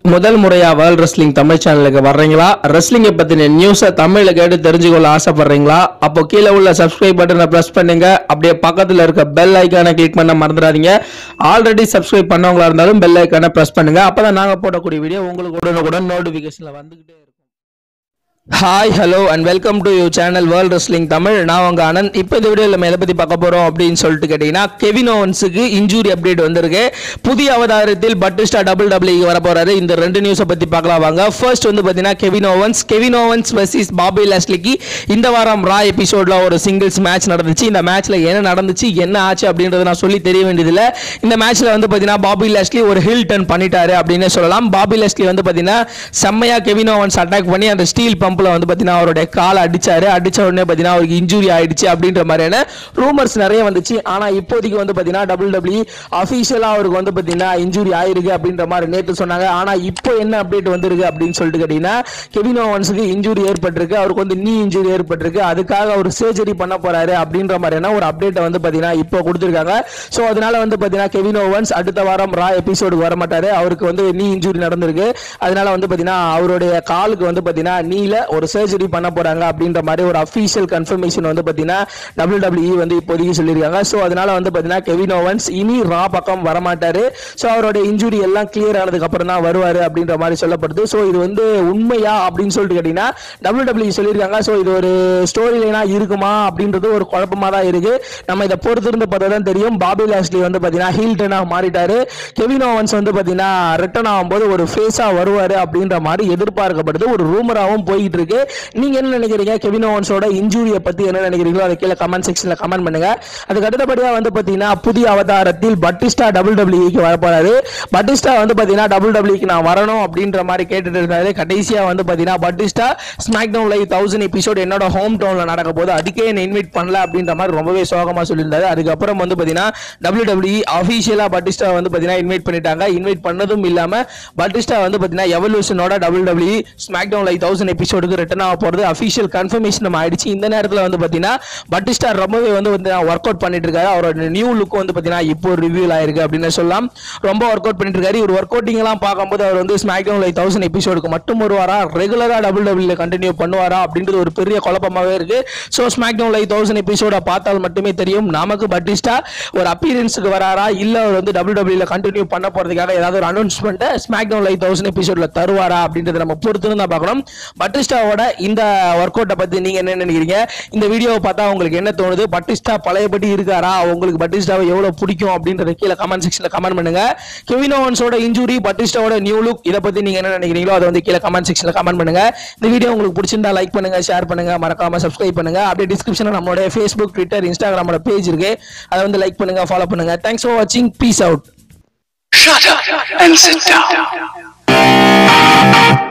முதல் முறையா world wrestling Tamil சேனலுக்கு வர்றீங்களா ரெஸ்லிங்கை பத்தின நியூஸை தமிழ்ல கேட்டு தெரிஞ்சுக்கொள்ள ஆசைப்படுறீங்களா அப்போ கீழே உள்ள சப்ஸ்கிரைப் பட்டனை பிரஸ் பண்ணுங்க அப்படியே பக்கத்துல இருக்க பெல் ஐக்கானை கிளிக் பண்ண மறந்துடாதீங்க ஆல்ரெடி சப்ஸ்கிரைப் பண்ணவங்களா இருந்தாலும் பெல் ஐக்கானை பிரஸ் பண்ணுங்க அப்பதான் நாங்க போடக்கூடிய வீடியோ உங்களுக்கு உடனுக்குடன் நோட்டிபிகேஷன்ல வந்துகிட்டே இருக்கும் hi hello and welcome to you channel world wrestling Tamil நான் உங்க ஆனந்த் இப்போ இந்த வீடியோவில் நம்ம எதை பற்றி பார்க்க போகிறோம் அப்படின்னு சொல்லிட்டு கேட்டிங்கன்னா கெவின் ஓவன்ஸுக்கு இன்ஜூரி அப்டேட் வந்திருக்கு புதிய அவதாரத்தில் பட்டிஸ்டா டபுள் டபுள் வர போறாரு இந்த ரெண்டு நியூஸை பற்றி பார்க்கலாம் வாங்க ஃபர்ஸ்ட் வந்து பார்த்தீங்கன்னா Kevin Owens Kevin Owens versus Bobby லாஸ்லிக்கு இந்த வாரம் ரா எபிசோடில் ஒரு சிங்கிள்ஸ் மேட்ச் நடந்துச்சு இந்த மேட்ச்சில் என்ன நடந்துச்சு என்ன ஆச்சு அப்படின்றத நான் சொல்லி தெரிய வேண்டியதில்லை இந்த மேட்ச்சில் வந்து பார்த்தீங்கன்னா பாபி லாஸ்லி ஒரு ஹில் டர்ன் பண்ணிட்டாரு அப்படின்னு சொல்லலாம் பாபி லாஸ்லி வந்து பார்த்தீங்கன்னா செம்மையாக கெவின் ஓவன்ஸ் அட்டாக் பண்ணி அந்த ஸ்டீல் பம்பில் வந்து பார்த்தீங்கன்னா அவருடைய காலை அடிச்சாரு அடிச்ச உடனே பார்த்தீங்கன்னா அவருக்கு இன்ஜுரி ஆயிடுச்சு அப்படின்ற மாதிரியான ரூமர்ஸ் நிறைய வந்துச்சு ஆனால் இப்போதைக்கு வந்து பார்த்தீங்கன்னா டபுள் டபிள்யூ அஃபீஷியலாக அவருக்கு வந்து பார்த்தீங்கன்னா இன்ஜுரி ஆயிருக்கு அப்படின்ற மாதிரி நேற்று சொன்னாங்க ஆனால் இப்போ என்ன அப்டேட் வந்திருக்கு அப்படின்னு சொல்லிட்டு கேட்டீங்கன்னா கெவின் ஓவன்ஸுக்கு இன்ஜுரி ஏற்பட்டிருக்கு அவருக்கு வந்து நீ இன்ஜுரி ஏற்பட்டிருக்கு அதுக்காக அவர் சர்ஜரி பண்ண போறாரு அப்படின்ற மாதிரியான ஒரு அப்டேட்டை வந்து பார்த்தீங்கன்னா இப்போ கொடுத்துருக்காங்க ஸோ அதனால வந்து பார்த்தீங்கன்னா கெவின் ஓவன்ஸ் அடுத்த வாரம் ரா எபிசோடுக்கு வர மாட்டாரு அவருக்கு வந்து நீ இன்ஜுரி நடந்திருக்கு அதனால வந்து பார்த்தீங்கன்னா அவருடைய காலுக்கு வந்து பார்த்தீங்கன்னா நீல ஒரு சர்ஜரி பண்ண போறாங்க அப்படின்ற மாதிரி ஒரு அஃபீஷியல் கன்ஃபர்மேஷன் வந்து பார்த்தீங்கன்னா டபிள்யூ டபிள்யூ வந்து இப்போதைக்கு சொல்லியிருக்காங்க ஸோ அதனால வந்து பார்த்தீங்கன்னா கெவின் ஓவன்ஸ் இனி ரா பக்கம் வரமாட்டாரு ஸோ அவருடைய இன்ஜுரி எல்லாம் கிளியர் ஆனதுக்கு அப்புறம் தான் வருவாரு அப்படின்ற மாதிரி சொல்லப்படுது ஸோ இது வந்து உண்மையா அப்படின்னு சொல்லிட்டு கேட்டீங்கன்னா டபிள்யூ டபிள்யூ சொல்லியிருக்காங்க ஸோ இது ஒரு ஸ்டோரி லைனா இருக்குமா அப்படின்றது ஒரு குழப்பமா தான் இருக்கு நம்ம இதை பொறுத்திருந்து பார்த்தா தான் தெரியும் பாபி லாஸ்லி வந்து பார்த்தீங்கன்னா ஹீல் டர்னாக மாறிட்டாரு கெவின் ஓவன்ஸ் வந்து பார்த்தீங்கன்னா ரிட்டர்ன் ஆகும்போது ஒரு ஃபேஸாக வருவார் அப்படின்ற மாதிரி எதிர்பார்க்கப்படுது ஒரு ரூமராகவும் போயிட்டு இருக்கு நீங்க என்ன நினைக்கிறீங்க கெவின் ஓவன்ஸோட இன்ஜூரியை பத்தி என்ன நினைக்கிறீங்களோ அதை கீழே கமெண்ட் செக்ஷன்ல கமெண்ட் பண்ணுங்க அதுக்கு அடுத்தபடியா வந்து பாத்தீங்கன்னா புதிய அவதாரத்தில் பட்டிஸ்டா டபுள் டபிள்யூக்கு வர போறாரு பட்டிஸ்டா வந்து பாத்தீங்கன்னா டபுள் டபிள்யூக்கு நான் வரணும் அப்படின்ற மாதிரி கேட்டுட்டு இருந்தாரு கடைசியா வந்து பாத்தீங்கன்னா Batista SmackDown live thousand episode என்னோட ஹோம் டவுன்ல நடக்க போது அதுக்கே என்ன இன்வைட் பண்ணல அப்படின்ற மாதிரி ரொம்பவே சோகமா சொல்லியிருந்தாரு அதுக்கப்புறம் வந்து பாத்தீங்கன்னா டபிள்யூ டபிள்யூ அபிஷியலா பட்டிஸ்டா வந்து பாத்தீங்கன்னா இன்வைட் பண்ணிட்டாங்க இன்வைட் பண்ணதும் இல்லாம பட்டிஸ்டா வந்து பாத்தீங்கன்னா எவல்யூஷனோட double W SmackDown live thousand எபிசோடுக்கு ரிட்டர்ன் ஆக போறது அபிஷியல் கன்ஃபர்மேஷன் நம்ம ஆயிடுச்சு இந்த நேரத்தில் வந்து பாத்தீங்கன்னா பட்டிஸ்டா ரொம்பவே வந்து வந்து ஒர்க் அவுட் பண்ணிட்டு இருக்காரு அவரோட நியூ லுக் வந்து பாத்தீங்கன்னா இப்போ ரிவ்யூ ஆயிருக்கு அப்படின்னு சொல்லலாம் ரொம்ப ஒர்க் அவுட் பண்ணிட்டு இருக்காரு இவர் ஒர்க் அவுட்டிங் எல்லாம் பார்க்கும்போது அவர் வந்து ஸ்மாக் டவுன் லைவ் தௌசண்ட் எபிசோடுக்கு மட்டும் வருவாரா ரெகுலரா டபுள் டபுள்யூ கண்டினியூ பண்ணுவாரா அப்படின்றது ஒரு பெரிய குழப்பமாவே இருக்கு so SmackDown live thousand எபிசோட பார்த்தால் மட்டுமே தெரியும் நமக்கு பட்டிஸ்டா ஒரு அப்பீரன்ஸுக்கு வராரா இல்ல அவர் வந்து டபுள் டபுள்யூல கண்டினியூ பண்ண போறதுக்காக ஏதாவது ஒரு announcement SmackDown live thousand எபிசோட்ல தருவாரா அப்படின்றத நம்ம பொறுத்து தான் பார்க்கணும் பட்டிஸ்டாவோட இந்த ஒர்க் அவுட்டை பத்தி நீங்க என்ன நினைக்கிறீங்க இந்த வீடியோவை பார்த்தா உங்களுக்கு என்ன தோணுது பட்டிஸ்டா பழையபடி இருக்காரா உங்களுக்கு பட்டிஸ்டாவை எவ்வளவு பிடிக்கும் அப்படின்றத கீழே கமெண்ட் செக்ஷன்ல கமெண்ட் பண்ணுங்க கெவின் ஓவன்ஸோட இன்ஜுரி பட்டிஸ்டாவோட நியூ லுக் இதை பத்தி நீங்க என்ன நினைக்கிறீங்களோ அதை வந்து கீழே கமெண்ட் செக்ஷன்ல கமெண்ட் பண்ணுங்க இந்த வீடியோ உங்களுக்கு பிடிச்சிருந்தா லைக் பண்ணுங்க ஷேர் பண்ணுங்க மறக்காம சப்ஸ்கிரைப் பண்ணுங்க அப்படியே டிஸ்கிரிப்ஷன்ல நம்மளோட ஃபேஸ்புக் ட்விட்டர் இன்ஸ்டாகிராமோட பேஜ் இருக்கு அதை வந்து லைக் பண்ணுங்க ஃபாலோ பண்ணுங்க தேங்க்ஸ் ஃபார் வாட்சிங் peace out Shut up and sit down.